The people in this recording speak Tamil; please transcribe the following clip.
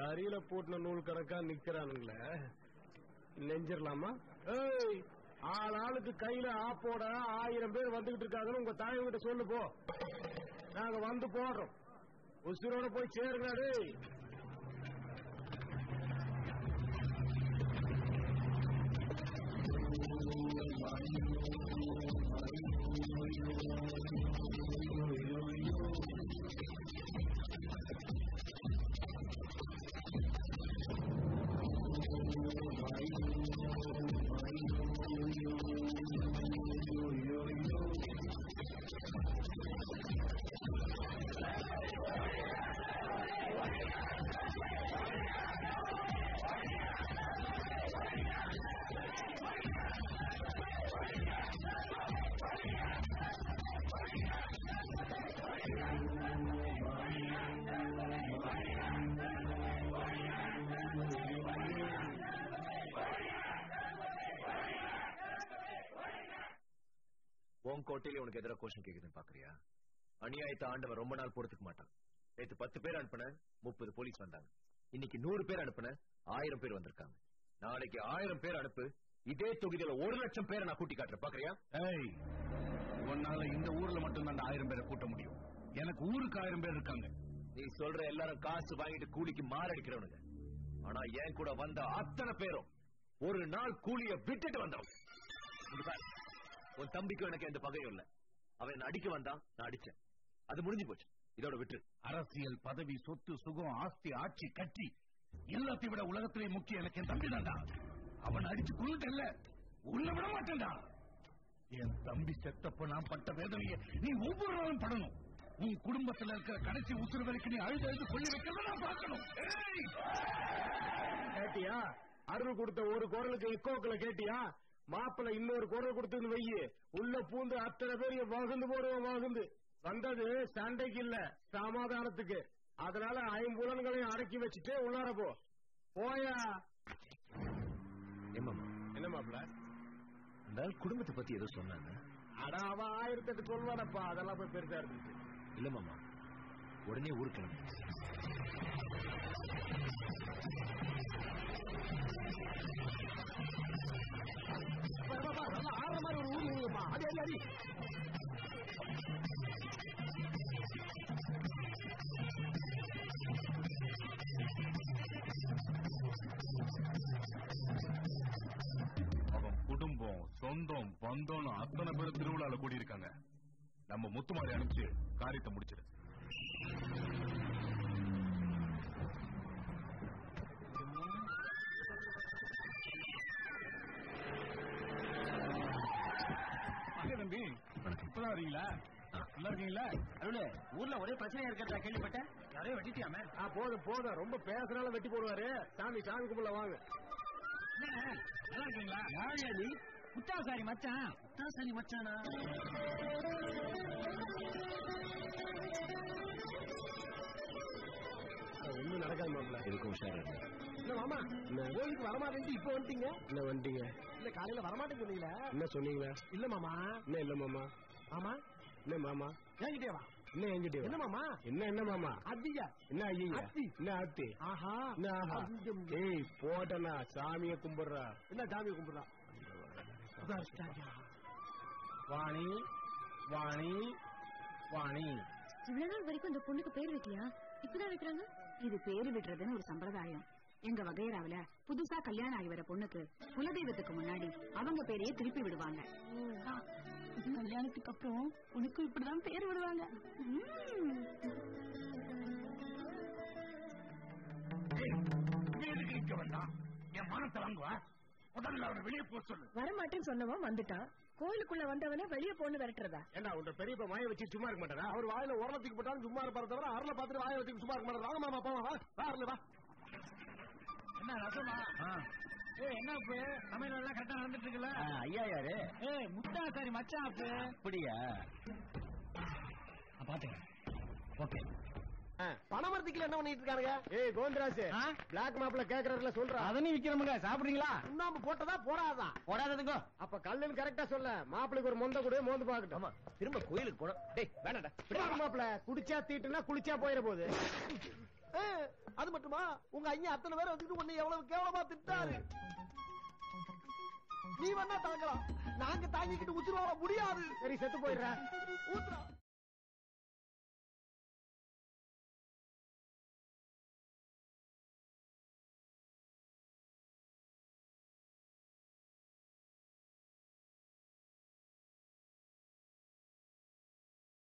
தறியில பூட்டின நூல் கணக்கா நிக்கிறானுங்களே நெஞ்சிடலாமா ஏய் ஆள் ஆளுக்கு கையில ஆப்போட ஆயிரம் பேர் வந்துகிட்டு இருக்காங்கன்னு உங்க தாயங்கிட்ட சொல்லு போ நாங்க வந்து போடுறோம் உசுரோட போய் சேருங்க டேய் உன் கோட்டையில உனக்கு எதிராக கோஷம் கேக்குதுன்னு பாக்குறியா அநியாயத்தை ஆண்டவன் ரொம்ப நாள் பொறுத்துக்க மாட்டான் நேத்து பத்து பேர் அனுப்புன முப்பது போலீஸ் வந்தாங்க இன்னைக்கு நூறு பேர் அனுப்புன ஆயிரம் பேர் வந்திருக்காங்க நாளைக்கு ஆயிரம் பேர் அனுப்பு இதே தொகுதியில ஒரு லட்சம் பேரை நான் கூட்டி காட்டுறேன் பாக்குறியா ஏய் உன்னால இந்த ஊர்ல மட்டும் ஆயிரம் பேரை கூட்ட முடியும் எனக்கு ஊருக்கு ஆயிரம் பேர் இருக்காங்க நீ சொல்ற எல்லாரும் காசு வாங்கிட்டு கூலிக்கு மாரடிக்கிறவனுங்க ஆனா என் கூட வந்த அத்தனை பேரும் ஒரு நாள் கூலிய விட்டுட்டு வந்தவங்க இங்க பாரு, உன் தம்பிக்கும் எனக்கு எந்த பகையும் இல்ல அவன் என்ன அடிக்க வந்தான் நான் அடிச்சேன் அது முடிஞ்சு போச்சு இதோட விட்டு அரசியல் பதவி சொத்து சுகம் ஆஸ்தி ஆட்சி கட்சி எல்லாத்தையும் விட உலகத்திலே முக்கியம் எனக்கு என் தம்பி தான்டா அவன் அடிச்சு கொண்டுட்டல்ல உன்னை விட மாட்டேன்டா என் தம்பி செத்தப்ப நான் பட்ட வேதனையை நீ ஒவ்வொரு நாளும் படணும் உன் குடும்பத்துல இருக்கிற கடைசி உசுறு வரைக்கும் நீ அழுது அழுது கொள்ளி வைக்கிறத நான் பார்க்கணும் ஏய்! கேட்டியா அருள் கொடுத்த ஒரு குரலுக்கு எக்கோக்களை கேட்டியா மாப்பிள்ள இன்னொரு குரல் கொடுத்து வையி உள்ள பூந்து அத்தனை பேர் இங்க வகுந்து போடுவோம் வகுந்து வந்தது சண்டைக்கு இல்ல சமாதானத்துக்கு அதனால ஐம்புலன்களையும் அடக்கி வச்சுட்டு உள்ளார போ போயா ஏமாமா என்ன மாப்பிள்ள அந்த ஆள் குடும்பத்தை பத்தி ஏதோ சொன்னாங்க அட அவன் ஆயிரத்தெட்டு சொல்வானப்பா அதெல்லாம் போய் பெருசா இருந்துச்சு இல்ல மாமா உடனே ஊருக்கு கிளம்பு ஆற மாதிரி ஒரு ஊர் நீங்கப்பா அது அடி அடி அவன் குடும்பம் சொந்தம் பந்தம்னு அத்தனை பேர் திருவிழால கூடி இருக்காங்க நம்ம முத்துமாரி அனுப்பிச்சு காரியத்தை முடிச்சிரு தம்பி இப்பதான் வரீங்களா நல்லா இருக்கீங்களா அருளு ஊர்ல ஒரே பிரச்சனையா இருக்கிறதா கேள்விப்பட்டேன் யாரையும் வெட்டிட்டியாமே ஆ, போதும் போதும் ரொம்ப பேசுறனால வெட்டி போடுவாரு சாமி சாமி கும்பிட வாங்க நல்லா இருக்கீங்களா யாரையா நீ முத்தாசாரி மச்சான் முத்தாசாரி மச்சானா ஒண்ணும் நடக்காது மாப்பிள்ள எதுக்கும் உஷாரா இரு. இல்ல மாமா கோயிலுக்கு வரமாட்டேன் இப்ப வந்துட்டீங்க என்ன வந்துட்டீங்க இல்ல காலையில வரமாட்டேன்னு சொன்னீங்களா என்ன சொன்னீங்களா இல்ல மாமா என்ன இல்ல மாமா மாமா என்ன மாமா என்கிட்டே வா என்ன என்கிட்டே என்ன மாமா என்ன என்ன மாமா அத்தியா என்ன ஐயா என்ன அத்தி ஆஹா என்ன ஆஹா ஏய் போட்டனா சாமியை கும்பிடுறா என்ன சாமியை கும்பிடுறா வாணி வாணி வாணி இவ்வளவு நாள் வரைக்கும் இந்த பொண்ணுக்கு பேர் வைக்கலையா இப்பதான் வைக்கிறாங்க இது பேரு விடுறதுன்னு ஒரு சம்பிரதாயம் எங்க வகையறாவில புதுசா கல்யாணம் ஆகி வர பொண்ணுக்கு குலதெய்வத்துக்கு முன்னாடி அவங்க பேரையே திருப்பி விடுவாங்க ஆ, கல்யாணத்துக்கு அப்புறம் உனக்கு இப்படிதான் பேர் விடுவாங்க ம். எதுக்கு நிக்க வேண்டாம் என் மானத்தை வாங்குவா முதல்ல அவனை வெளியே போக சொல்லு வரமாட்டேன்னு சொன்னவன் வந்துட்டான் கோயிலுக்குள்ள வந்தவனே வெளியே பொண்ணு விரட்டுறதா ஏண்டா உங்க பெரியப்பா மாய வச்சு சும்மா இருக்க மாட்டாரா அவர் வாயில உரத்துக்கு போட்டாலும் சும்மா இருப்பாரு தவிர அருளை பார்த்துட்டு வாயை வச்சு சும்மா இருக்க மாட்டாரா வாங்க மாமா போவா வா வா அருளை வா என்ன ரசமா ஏய் என்ன அப்பு சமையல் எல்லாம் கரெக்டா நடந்துட்டு இருக்குல்ல ஐயா யாரு ஏய் முத்தாசாரி மச்சான் அப்பு அப்படியா பாத்தேன் ஓகே பணமரத்துக்குள்ள என்ன பண்ணிட்டு இருக்கானுங்க ஏய் கோவிந்தராஜ் பிளாக் மாப்ல கேக்குறதுல சொல்றா அதனையும் விக்கிறோமுங்க சாப்பிடுறீங்களா சுண்ணாம்பு போட்டதா போடாதா போடாததுங்கோ அப்ப கல்லுன்னு கரெக்டா சொல்ல மாப்பிளைக்கு ஒரு மொந்த கூட மோந்து பாக்கட்டும் ஆமா திரும்ப கோயிலுக்கு போனோம் டேய் வேணாடா மாப்பிள குடிச்சா தீட்டுனா குளிச்சா போயிட போகுது ஆ, அது மட்டுமா உங்க ஐயா அத்தனை பேர் வந்துட்டு உன்னை எவ்வளவு கேவலமா திட்டாரு நீ வேணா தாங்கலாம் நாங்க தாங்கிக்கிட்டு உச்சிரு வாழ முடியாது சரி செத்து போயிடுற ஊத்துறா